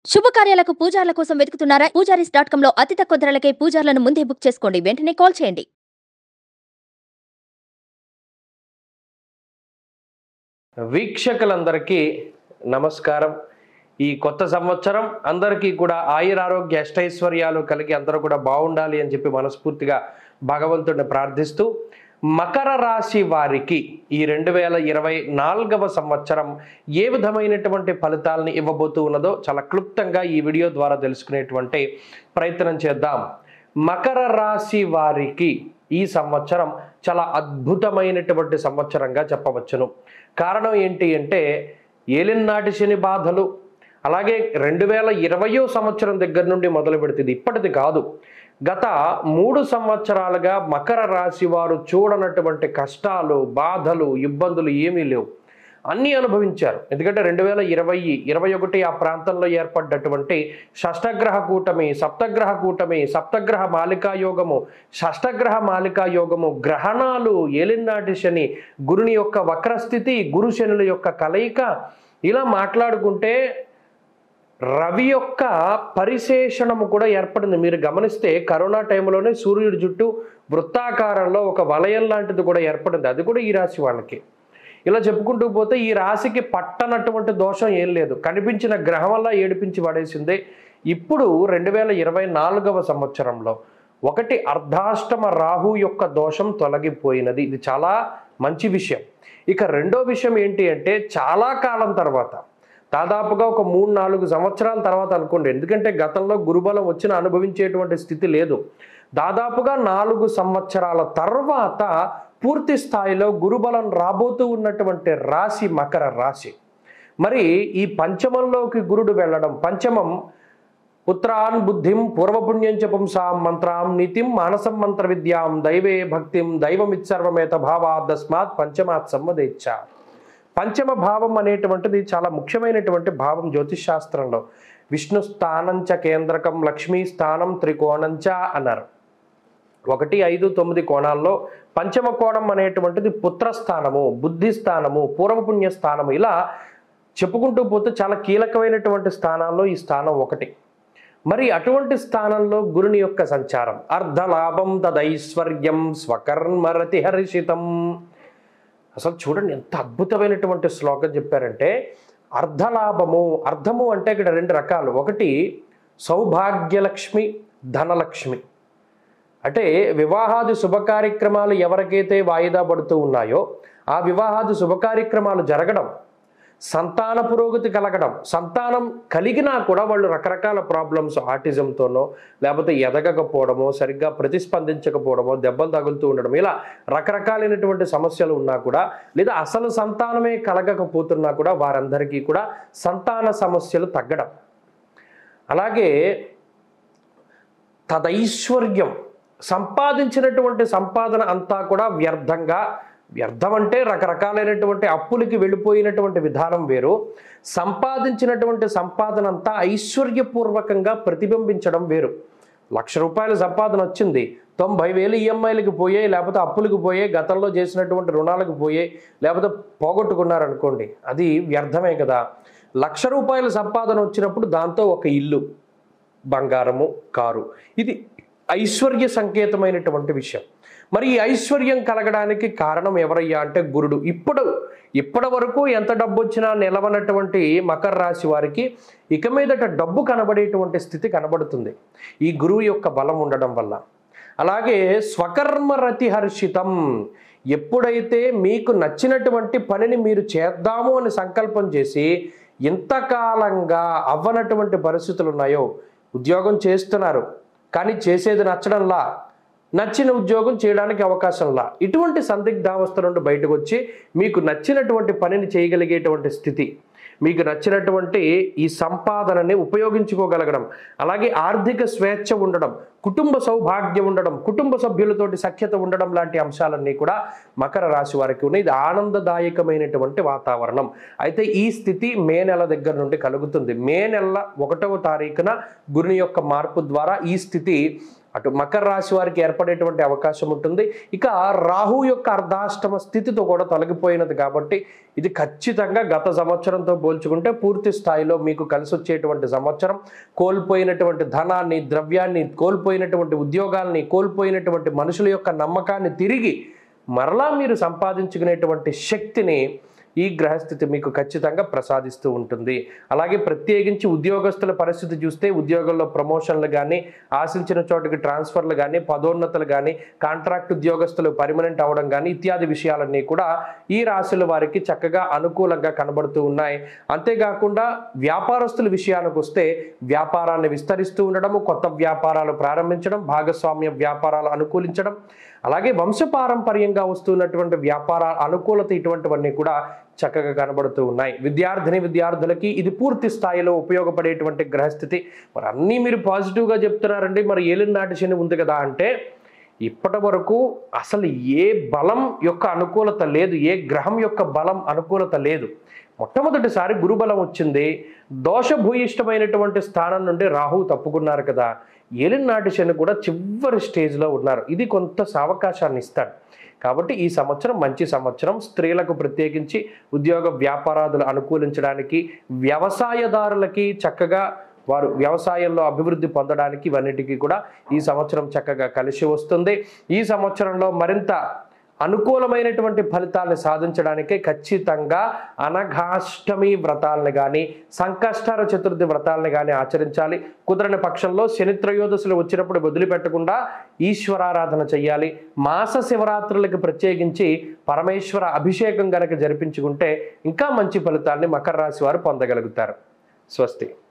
శుభకార్యాలకు పూజార్ల కోసం వెతుకుతున్నారా Poojaris dot com లో అతి తక్కువ ధరలకే పూజార్లను ముందే బుక్ చేసుకోండి వెంటనే కాల్ చేయండి వీక్షకులందరికీ నమస్కారం ఈ కొత్త సంవత్సరం అందరికీ కూడా ఆయురారోగ్య అష్టైశ్వర్యాలు కలిగి అందరూ కూడా బాగుండాలి అని చెప్పి మనస్ఫూర్తిగా భగవంతుడిని ప్రార్థిస్తూ మకర రాశి వారికి ఈ రెండు వేల ఇరవై నాలుగవ సంవత్సరం ఏ విధమైనటువంటి ఫలితాలని ఇవ్వబోతూ ఉన్నదో చాలా క్లుప్తంగా ఈ వీడియో ద్వారా తెలుసుకునేటువంటి ప్రయత్నం చేద్దాం మకర రాశి వారికి ఈ సంవత్సరం చాలా అద్భుతమైనటువంటి సంవత్సరంగా చెప్పవచ్చును కారణం ఏంటి అంటే ఏలినాటి శని బాధలు అలాగే రెండు వేల ఇరవయో సంవత్సరం దగ్గర నుండి మొదలు పెడుతుంది ఇప్పటిది కాదు గత మూడు సంవత్సరాలుగా మకర రాశి వారు చూడనటువంటి కష్టాలు బాధలు ఇబ్బందులు ఏమీ లేవు అన్నీ అనుభవించారు ఎందుకంటే రెండు వేల ఇరవై ఇరవై ఒకటి ఆ ప్రాంతంలో ఏర్పడ్డటువంటి షష్టగ్రహ కూటమి సప్తగ్రహ కూటమి సప్తగ్రహ మాలికా యోగము షష్టగ్రహ మాలికా యోగము గ్రహణాలు ఏలినాటి శని గురుని యొక్క వక్రస్థితి గురు శనుల యొక్క కలయిక ఇలా మాట్లాడుకుంటే రవి యొక్క పరిశేషణము కూడా ఏర్పడింది మీరు గమనిస్తే కరోనా టైంలోనే సూర్యుడి జుట్టు వృత్తాకారంలో ఒక వలయం లాంటిది కూడా ఏర్పడింది అది కూడా ఈ రాశి వాళ్ళకి ఇలా చెప్పుకుంటూ పోతే ఈ రాశికి పట్టనటువంటి దోషం ఏం లేదు కనిపించిన గ్రహం వల్ల ఏడిపించి పడేసిందే ఇప్పుడు రెండు వేల ఇరవై నాలుగవ సంవత్సరంలో ఒకటి అర్ధాష్టమ రాహు యొక్క దోషం తొలగిపోయినది ఇది చాలా మంచి విషయం ఇక రెండో విషయం ఏంటి అంటే చాలా కాలం తర్వాత దాదాపుగా ఒక మూడు నాలుగు సంవత్సరాల తర్వాత అనుకోండి ఎందుకంటే గతంలో గురుబలం వచ్చిన అనుభవించేటువంటి స్థితి లేదు దాదాపుగా నాలుగు సంవత్సరాల తర్వాత పూర్తి స్థాయిలో గురుబలం రాబోతూ ఉన్నటువంటి రాశి మకర రాశి మరి ఈ పంచమంలోకి గురుడు వెళ్ళడం పంచమం పుత్రాన్ బుద్ధిం పూర్వపుణ్యం చ పుంసాం మంత్రాం నీతిం మానసం మంత్ర విద్యాం దైవే భక్తిం దైవమిత్సర్వమేత భావాదస్మాత్ పంచమాత్ సమ్మదేచ్ఛ పంచమ భావం అనేటువంటిది చాలా ముఖ్యమైనటువంటి భావం జ్యోతిష్ శాస్త్రంలో విష్ణు స్థానంచ కేంద్రకం లక్ష్మీ స్థానం త్రికోణంచ అన్నారు ఒకటి ఐదు తొమ్మిది కోణాల్లో పంచమ కోణం అనేటువంటిది పుత్రస్థానము బుద్ధి స్థానము పూర్వపుణ్య స్థానము ఇలా చెప్పుకుంటూ పోతే చాలా కీలకమైనటువంటి స్థానాల్లో ఈ స్థానం ఒకటి మరి అటువంటి స్థానంలో గురుని యొక్క సంచారం అర్ధలాభం తదైశ్వర్యం స్వకర్మరతి హర్షితం అసలు చూడండి ఎంత అద్భుతమైనటువంటి శ్లోకం చెప్పారంటే అర్ధలాభము అర్ధము అంటే ఇక్కడ రెండు రకాలు ఒకటి సౌభాగ్యలక్ష్మి ధనలక్ష్మి అంటే వివాహాది శుభ కార్యక్రమాలు ఎవరికైతే వాయిదా పడుతూ ఉన్నాయో ఆ వివాహాది శుభ కార్యక్రమాలు జరగడం సంతాన పురోగతి కలగడం సంతానం కలిగినా కూడా వాళ్ళు రకరకాల ప్రాబ్లమ్స్ ఆటిజంతోనో లేకపోతే ఎదగకపోవడమో సరిగ్గా ప్రతిస్పందించకపోవడమో దెబ్బలు తగులుతూ ఉండడం ఇలా రకరకాలైనటువంటి సమస్యలు ఉన్నా కూడా లేదా అసలు సంతానమే కలగకపోతున్నా కూడా వారందరికీ కూడా సంతాన సమస్యలు తగ్గడం అలాగే తదైశ్వర్యం సంపాదించినటువంటి సంపాదన అంతా కూడా వ్యర్థంగా వ్యర్థం అంటే రకరకాలైనటువంటి అప్పులకి వెళ్ళిపోయినటువంటి విధానం వేరు సంపాదించినటువంటి సంపాదన అంతా ఐశ్వర్యపూర్వకంగా ప్రతిబింబించడం వేరు లక్ష రూపాయల సంపాదన వచ్చింది తొంభై వేలు ఈఎంఐలకి పోయాయి లేకపోతే అప్పులకు పోయాయి గతంలో చేసినటువంటి రుణాలకు పోయాయి లేకపోతే పోగొట్టుకున్నారనుకోండి అది వ్యర్థమే కదా లక్ష రూపాయల సంపాదన వచ్చినప్పుడు దాంతో ఒక ఇల్లు బంగారము కారు ఇది ఐశ్వర్య సంకేతమైనటువంటి విషయం మరి ఈ ఐశ్వర్యం కలగడానికి కారణం ఎవరయ్యా అంటే గురుడు ఇప్పుడు ఇప్పటి వరకు ఎంత డబ్బు వచ్చినా నిలవనటువంటి మకర రాశి వారికి ఇక మీదట డబ్బు కనబడేటువంటి స్థితి కనబడుతుంది ఈ గురువు యొక్క బలం ఉండడం వల్ల అలాగే స్వకర్మ రతిహర్షితం ఎప్పుడైతే మీకు నచ్చినటువంటి పనిని మీరు చేద్దాము అని సంకల్పం చేసి ఇంతకాలంగా అవ్వనటువంటి పరిస్థితులు ఉన్నాయో ఉద్యోగం చేస్తున్నారు కానీ చేసేది నచ్చడంలా నచ్చిన ఉద్యోగం చేయడానికి అవకాశంలా ఇటువంటి సందిగ్ధావస్థ నుండి బయటకు వచ్చి మీకు నచ్చినటువంటి పనిని చేయగలిగేటువంటి స్థితి మీకు నచ్చినటువంటి ఈ సంపాదనని ఉపయోగించుకోగలగడం అలాగే ఆర్థిక స్వేచ్ఛ ఉండడం కుటుంబ సౌభాగ్యం ఉండడం కుటుంబ సభ్యులతోటి సఖ్యత ఉండడం లాంటి అంశాలన్నీ కూడా మకర రాశి వారికి ఉన్నాయి ఇది ఆనందదాయకమైనటువంటి వాతావరణం అయితే ఈ స్థితి మే నెల దగ్గర నుండి కలుగుతుంది మే నెల ఒకటవ తారీఖున గురుని యొక్క మార్పు ద్వారా ఈ స్థితి అటు మకర రాశి వారికి ఏర్పడేటువంటి అవకాశం ఉంటుంది ఇక రాహు యొక్క అర్ధాష్టమ స్థితితో కూడా తొలగిపోయినది కాబట్టి ఇది ఖచ్చితంగా గత సంవత్సరంతో పోల్చుకుంటే పూర్తి స్థాయిలో మీకు కలిసి వచ్చేటువంటి సంవత్సరం కోల్పోయినటువంటి ధనాన్ని ద్రవ్యాన్ని కోల్పోయినటువంటి ఉద్యోగాల్ని కోల్పోయినటువంటి మనుషుల యొక్క నమ్మకాన్ని తిరిగి మరలా మీరు సంపాదించుకునేటువంటి శక్తిని ఈ గ్రహస్థితి మీకు ఖచ్చితంగా ప్రసాదిస్తూ ఉంటుంది అలాగే ప్రత్యేకించి ఉద్యోగస్తుల పరిస్థితి చూస్తే ఉద్యోగంలో ప్రమోషన్లు కానీ ఆశించిన చోటుకి ట్రాన్స్ఫర్లు కానీ పదోన్నతులు కానీ కాంట్రాక్ట్ ఉద్యోగస్తులు పర్మనెంట్ అవ్వడం కానీ ఇత్యాది విషయాలన్నీ కూడా ఈ రాశుల వారికి చక్కగా అనుకూలంగా కనబడుతూ ఉన్నాయి అంతేకాకుండా వ్యాపారస్తుల విషయానికి వస్తే వ్యాపారాన్ని విస్తరిస్తూ ఉండడము కొత్త వ్యాపారాలు ప్రారంభించడం భాగస్వామ్య వ్యాపారాలు అనుకూలించడం అలాగే వంశపారంపర్యంగా వస్తున్నటువంటి వ్యాపార అనుకూలత ఇటువంటివన్నీ కూడా చక్కగా కనబడుతూ ఉన్నాయి విద్యార్థిని విద్యార్థులకి ఇది పూర్తి స్థాయిలో ఉపయోగపడేటువంటి గ్రహస్థితి మరి అన్నీ మీరు పాజిటివ్గా చెప్తున్నారండి మరి ఏలినాటి శని ఉంది కదా అంటే ఇప్పటి వరకు అసలు ఏ బలం యొక్క అనుకూలత లేదు ఏ గ్రహం యొక్క బలం అనుకూలత లేదు మొట్టమొదటిసారి గురుబలం వచ్చింది దోషభూయిష్టమైనటువంటి స్థానం నుండి రాహు తప్పుకున్నారు కదా ఏలినాటి శని కూడా చివరి స్టేజ్లో ఉన్నారు ఇది కొంత సావకాశాన్ని ఇస్తాడు కాబట్టి ఈ సంవత్సరం మంచి సంవత్సరం స్త్రీలకు ప్రత్యేకించి ఉద్యోగ వ్యాపారాదులు అనుకూలించడానికి వ్యవసాయదారులకి చక్కగా వారు వ్యవసాయంలో అభివృద్ధి పొందడానికి ఇవన్నిటికీ కూడా ఈ సంవత్సరం చక్కగా కలిసి వస్తుంది ఈ సంవత్సరంలో మరింత అనుకూలమైనటువంటి ఫలితాలను సాధించడానికే ఖచ్చితంగా అనఘాష్టమి వ్రతాలను కానీ సంకష్టార చతుర్థి వ్రతాలను కానీ ఆచరించాలి కుదరని పక్షంలో శని త్రయోదశులు వచ్చినప్పుడు వదిలిపెట్టకుండా ఈశ్వరారాధన చేయాలి మాస శివరాత్రులకు ప్రత్యేకించి పరమేశ్వర అభిషేకం గనక జరిపించుకుంటే ఇంకా మంచి ఫలితాన్ని మకర రాశి వారు పొందగలుగుతారు స్వస్తి